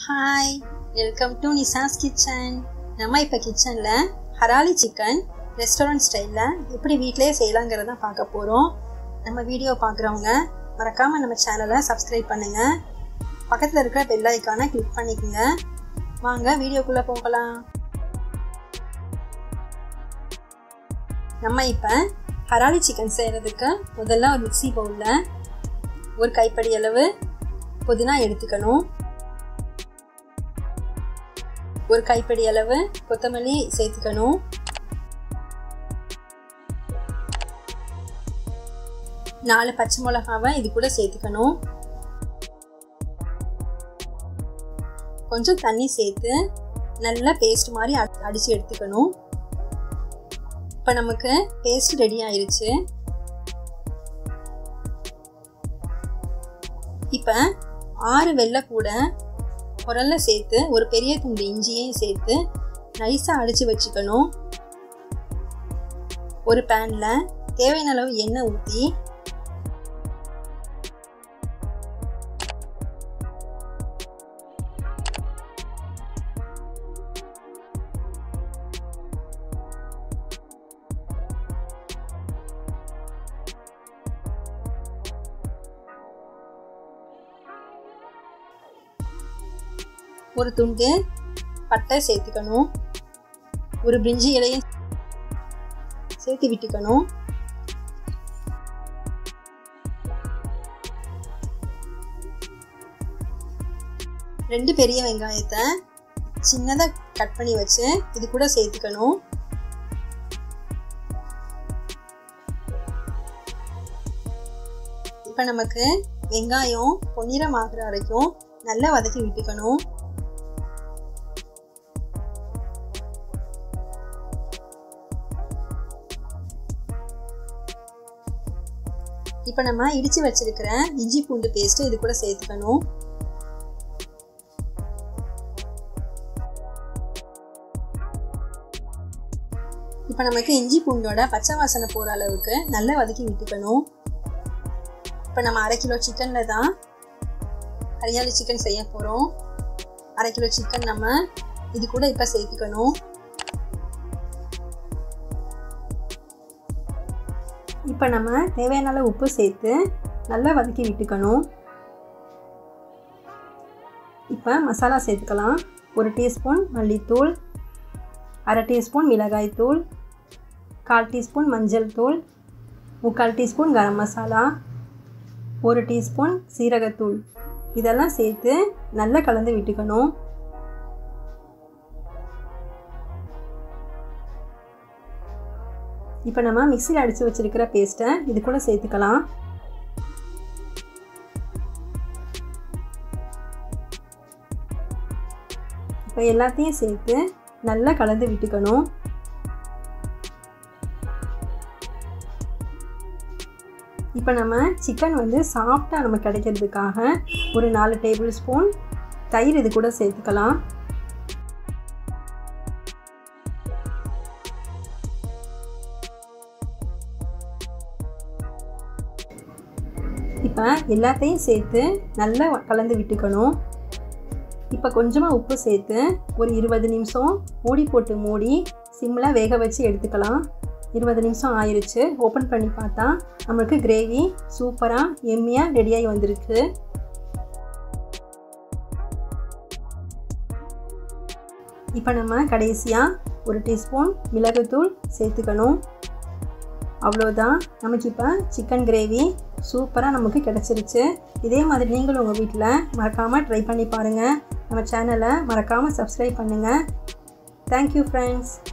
hi welcome to Nisha's kitchen நம்ம இப்போ கிச்சனில் ஹராலி சிக்கன் ரெஸ்டாரண்ட் ஸ்டைலில் எப்படி வீட்டிலேயே செய்யலாங்கிறத பார்க்க போகிறோம் நம்ம வீடியோ பார்க்குறவங்க மறக்காமல் நம்ம சேனலை சப்ஸ்கிரைப் பண்ணுங்கள் பக்கத்தில் இருக்கிற பெல் ஐக்கானை கிளிக் பண்ணிக்கோங்க வாங்க வீடியோக்குள்ளே போகலாம் நம்ம இப்போ ஹராலி சிக்கன் செய்கிறதுக்கு முதல்ல ஒரு மிக்சி பவுலில் ஒரு கைப்படி அளவு புதினா எடுத்துக்கணும் ஒரு கைப்படி அளவு கொத்தமல்லி சேர்த்துக்கணும் நாலு பச்சை மிளகாவை இது கூட சேர்த்துக்கணும் கொஞ்சம் தண்ணி சேர்த்து நல்லா பேஸ்ட் மாதிரி அடித்து எடுத்துக்கணும் இப்போ நமக்கு பேஸ்ட் ரெடி ஆயிருச்சு இப்போ ஆறு வெள்ளை கூட உரல்ல சேர்த்து ஒரு பெரிய துண்டு இஞ்சியையும் சேர்த்து நைஸாக அடித்து வச்சுக்கணும் ஒரு பேனில் தேவையான அளவு எண்ணெய் ஊற்றி ஒரு துண்டு பட்டை சேர்த்துக்கணும் ஒரு பிரிஞ்சி இலையும் சேர்த்து விட்டுக்கணும் ரெண்டு பெரிய வெங்காயத்தை சின்னதாக கட் பண்ணி வச்சு இது கூட சேர்த்துக்கணும் இப்போ நமக்கு வெங்காயம் பொன்னிறம் ஆகிற வரைக்கும் நல்லா வதக்கி விட்டுக்கணும் இப்போ நம்ம இடித்து வச்சிருக்கிற இஞ்சி பூண்டு பேஸ்ட்டு இது கூட சேர்த்துக்கணும் இப்போ நமக்கு இஞ்சி பூண்டோட பச்சை வாசனை போகிற அளவுக்கு நல்லா வதக்கி விட்டுக்கணும் இப்போ நம்ம அரை கிலோ சிக்கனில் தான் ஹரியாலி சிக்கன் செய்ய போகிறோம் அரை கிலோ சிக்கன் நம்ம இது கூட இப்போ சேர்த்துக்கணும் இப்போ நம்ம தேவையான அளவு உப்பு சேர்த்து நல்லா வதக்கி விட்டுக்கணும் இப்போ மசாலா சேர்த்துக்கலாம் ஒரு டீஸ்பூன் மல்லித்தூள் அரை டீஸ்பூன் மிளகாய்த்தூள் கால் டீஸ்பூன் மஞ்சள் தூள் முக்கால் டீஸ்பூன் கரம் மசாலா ஒரு டீஸ்பூன் சீரகத்தூள் இதெல்லாம் சேர்த்து நல்லா கலந்து விட்டுக்கணும் இப்போ நம்ம மிக்சியில் அடித்து வச்சுருக்கிற பேஸ்ட்டை இது கூட சேர்த்துக்கலாம் இப்போ எல்லாத்தையும் சேர்த்து நல்லா கலந்து விட்டுக்கணும் இப்போ நம்ம சிக்கன் வந்து சாஃப்டாக நம்ம கிடைக்கிறதுக்காக ஒரு நாலு டேபிள் ஸ்பூன் தயிர் இது கூட சேர்த்துக்கலாம் இப்போ எல்லாத்தையும் சேர்த்து நல்லா கலந்து விட்டுக்கணும் இப்போ கொஞ்சமாக உப்பு சேர்த்து ஒரு இருபது நிமிஷம் மூடி போட்டு மூடி சிம்மில் வேக வச்சு எடுத்துக்கலாம் இருபது நிமிஷம் ஆயிடுச்சு ஓப்பன் பண்ணி பார்த்தா நம்மளுக்கு கிரேவி சூப்பராக எம்மியாக ரெடியாகி வந்திருக்கு இப்போ நம்ம கடைசியாக ஒரு டீஸ்பூன் மிளகுத்தூள் சேர்த்துக்கணும் அவ்வளோதான் நமக்கு இப்போ சிக்கன் கிரேவி சூப்பராக நமக்கு கிடச்சிருச்சு இதே மாதிரி நீங்களும் உங்கள் வீட்டில் மறக்காமல் ட்ரை பண்ணி பாருங்கள் நம்ம சேனலை மறக்காமல் சப்ஸ்கிரைப் பண்ணுங்கள் தேங்க்யூ ஃப்ரெண்ட்ஸ்